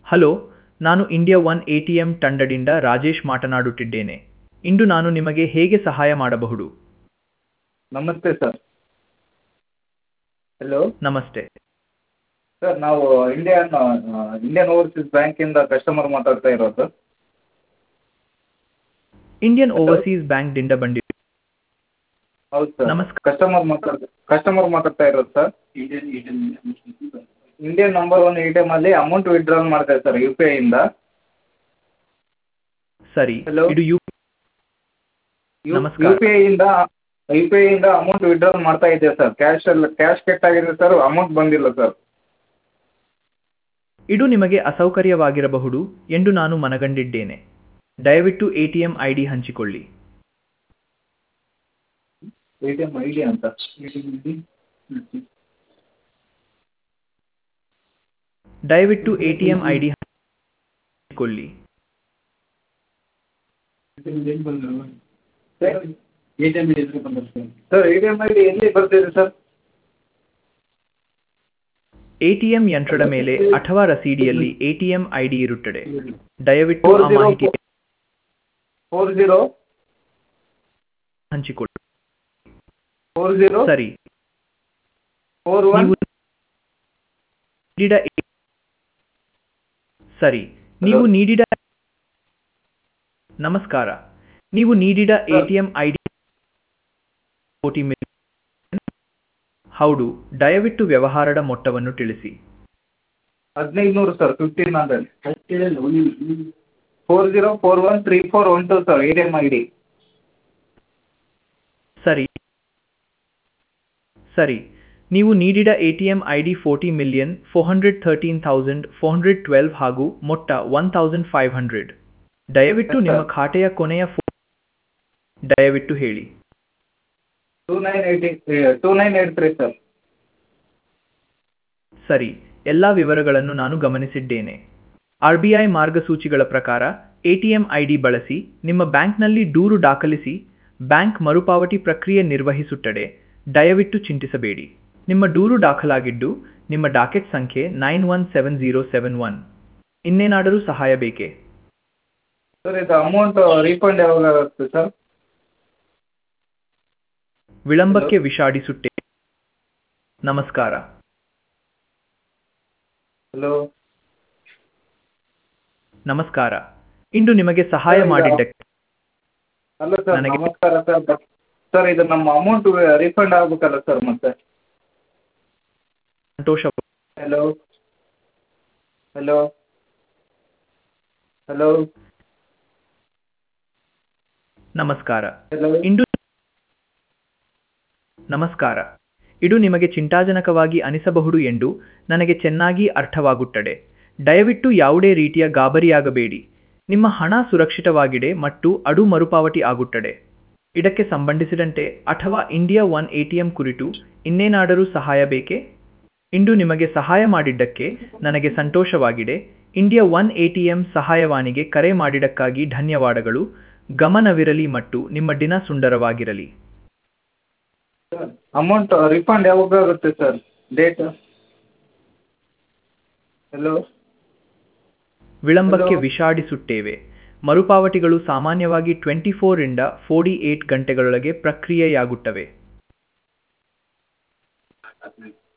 Hello ನಾನು India one A T M ತಂಡದಿಂದ ರಾಜೇಶ್ ಮಾತನಾಡುತ್ತಿದ್ದೇನೆ ಇಂದು ನಾನು ನಿಮಗೆ ಹೇಗೆ ಸಹಾಯ ಮಾಡಬಹುದು ನಮಸ್ತೆ ಸರ್ ಹಲೋ ನಮಸ್ತೆ ಸರ್ ನಾವು ಇಂಡಿಯನ್ ಇಂಡಿಯನ್ ಓವರ್ಸೀಸ್ ಬ್ಯಾಂಕಿಂದ ಕಸ್ಟಮರ್ ಮಾತಾಡ್ತಾ ಇರೋದು ಇಂಡಿಯನ್ Hello? ಓವರ್ಸೀಸ್ ಬ್ಯಾಂಕ್ದಿಂದ ಬಂದಿ ಹೌದು ಸರ್ ನಮಸ್ಕಾರ. ಕಸ್ಟಮರ್ ಮಾತಾಡ್ ಕಸ್ಟಮರ್ ಮಾತಾಡ್ತಾ ಇರೋದು sir Indian number one A T ಎಮಲ್ಲಿ ಅಮೌಂಟ್ ವಿಡ್ರಾಲ್ ಮಾಡ್ತಾ ಸರ್ ಯು ಪಿ ಐಯಿಂದ ಸರಿ Hello? ಇದು ಯು ಯು ನಮಸ್ಕಾರ. ಪಿ ಐಯಿಂದ ಯು ಪಿ ಐಯಿಂದ ಅಮೌಂಟ್ ವಿಡ್ರಾಲ್ ಮಾಡ್ತಾ ಇದ್ದೆ ಸರ್ ಕ್ಯಾಶ್ ಎಲ್ಲ ಕ್ಯಾಶ್ ಕಟ್ ಆಗಿದೆ ಸರ್ ಅಮೌಂಟ್ ಬಂದಿಲ್ಲ ಸರ್ ಇದು ನಿಮಗೆ ಅಸೌಕರ್ಯವಾಗಿರಬಹುದು ಎಂದು ನಾನು ಮನಗಂಡಿದ್ದೇನೆ ದಯವಿಟ್ಟು A T M I D ಹಂಚಿಕೊಳ್ಳಿ A T M I D ಅಂತ ದಯವಿಟ್ಟು A T M I D ಹಂಚಿಕೊಳ್ಳಿ sir A T M I D ಎಲ್ಲಿ ಬರ್ತಿದೆ ಸರ್ ಎ ಟಿ ಎಂ ಯಂತ್ರದ ಮೇಲೆ ಅಥವಾ ರಸೀದಿಯಲ್ಲಿ A T M I D ಇರುತ್ತದೆ ದಯವಿಟ್ಟು ಫೋರ್ ಆ ಜೀರೋ ಮಾಹಿತಿ ಫೋರ್ ಜೀರೋ ಹಂಚಿಕೊಳ್ಳಿ ಫೋರ್ ಜೀರೋ ಸರಿ ಫೋರ್ ಒನ್ ನೀವು ನೀಡಿದ ಎ- ಸರಿ ನೀವು Hello? ನೀಡಿದ ನಮಸ್ಕಾರ ನೀವು ನೀಡಿದ Sir. ಎಟಿಎಂ ಐಡಿ ಕೋಟಿ ಹೌದು ದಯವಿಟ್ಟು ವ್ಯವಹಾರದ ಮೊತ್ತವನ್ನು ತಿಳಿಸಿ ಹದಿನೈದು ನೂರು sir fifteen hundred four zero four one three four one two sir A T M I D ಸರಿ ಸರಿ ನೀವು ನೀಡಿದ A T M I D forty million four hundred thirteen thousand four hundred twelve ಹಾಗೂ ಮೊತ್ತ ಒನ್ ಥೌಸಂಡ್ ಫೈವ್ ಹಂಡ್ರೆಡ್ ದಯವಿಟ್ಟು Yes, sir. ನಿಮ್ಮ ಖಾತೆಯ ಕೊನೆಯ ಫೋ ದಯವಿಟ್ಟು ಹೇಳಿ two nine eighty two nine eight three sir ಸರಿ ಎಲ್ಲ ವಿವರಗಳನ್ನು ನಾನು ಗಮನಿಸಿದ್ದೇನೆ ಆರ್ ಬಿ ಐ ಮಾರ್ಗಸೂಚಿಗಳ ಪ್ರಕಾರ ಎಟಿಎಂ ಐಡಿ ಬಳಸಿ ನಿಮ್ಮ ಬ್ಯಾಂಕ್ನಲ್ಲಿ ದೂರು ದಾಖಲಿಸಿ ಬ್ಯಾಂಕ್ ಮರುಪಾವತಿ ಪ್ರಕ್ರಿಯೆ ನಿರ್ವಹಿಸುತ್ತದೆ ದಯವಿಟ್ಟು ಚಿಂತಿಸಬೇಡಿ ನಿಮ್ಮ ದೂರು ದಾಖಲಾಗಿದ್ದು ನಿಮ್ಮ ಡಾಕೆಟ್ ಸಂಖ್ಯೆ nine one seven zero seven one ಇನ್ನೇನಾದರೂ ಸಹಾಯ ಬೇಕೇ ಸರ್ ಇದು ಅಮೌಂಟ್ ರೀಫಂಡ್ ಯಾವಾಗ ಆಗುತ್ತೆ ಸರ್ ವಿಳಂಬಕ್ಕೆ ವಿಷಾಡಿಸುತ್ತೇ ನಮಸ್ಕಾರ ಹಲೋ ನಮಸ್ಕಾರ ಇಂದು ನಿಮಗೆ ಸಹಾಯ ಸರ್, ಈಗ- ಮಾಡಿದ್ದಕ್ಕೆ ಅಲ್ಲ ಸರ್ ನನಗೆ- ನಮಸ್ಕಾರ ಸರ್ ಬಟ್ ಸರ್ ಇದು ನಮ್ಮ ಅಮೌಂಟ್ ರೀಫಂಡ್ ಆಗ್ಬೇಕಲ್ಲ ಸರ್ ಮತ್ತೆ ಸಂತೋಷ ಹಲೋ ಹಲೋ ಹಲೋ ನಮಸ್ಕಾರ ಹಲೋ ಇಂದು ನಮಸ್ಕಾರ ಇದು ನಿಮಗೆ ಚಿಂತಾಜನಕವಾಗಿ ಅನಿಸಬಹುದು ಎಂದು ನನಗೆ ಚೆನ್ನಾಗಿ ಅರ್ಥವಾಗುತ್ತದೆ ದಯವಿಟ್ಟು ಯಾವುದೇ ರೀತಿಯ ಗಾಬರಿಯಾಗಬೇಡಿ ನಿಮ್ಮ ಹಣ ಸುರಕ್ಷಿತವಾಗಿದೆ ಮತ್ತು ಅದು ಮರುಪಾವತಿ ಆಗುತ್ತದೆ ಇದಕ್ಕೆ ಸಂಬಂಧಿಸಿದಂತೆ ಅಥವಾ ಇಂಡಿಯಾ ಒನ್ ಎಟಿಎಂ ಕುರಿತು ಇನ್ನೇನಾದರೂ ಸಹಾಯ ಬೇಕೇ ಇಂದು ನಿಮಗೆ ಸಹಾಯ ಮಾಡಿದ್ದಕ್ಕೆ ನನಗೆ ಸಂತೋಷವಾಗಿದೆ ಇಂಡಿಯಾ ಒನ್ ಎಟಿಎಂ ಸಹಾಯವಾಣಿಗೆ ಕರೆ ಮಾಡಿದ್ದಕ್ಕಾಗಿ ಧನ್ಯವಾದಗಳು ಗಮನವಿರಲಿ ಮತ್ತು ನಿಮ್ಮ ದಿನ ಸುಂದರವಾಗಿರಲಿ ಅಮೌಂಟ್ ರಿಫಂಡ್ ಯಾವಾಗ ಆಗುತ್ತೆ ಸರ್ ಡೇಟ್ ಹಲೋ ವಿಳಂಬಕ್ಕೆ Hello? ವಿಷಾಡಿಸುತ್ತೇವೆ ಮರುಪಾವತಿಗಳು ಸಾಮಾನ್ಯವಾಗಿ ಟ್ವೆಂಟಿ ಫೋರಿಂದ ಫೋರ್ಟಿ ಏಟ್ ಗಂಟೆಗಳೊಳಗೆ ಪ್ರಕ್ರಿಯೆಯಾಗುತ್ತವೆ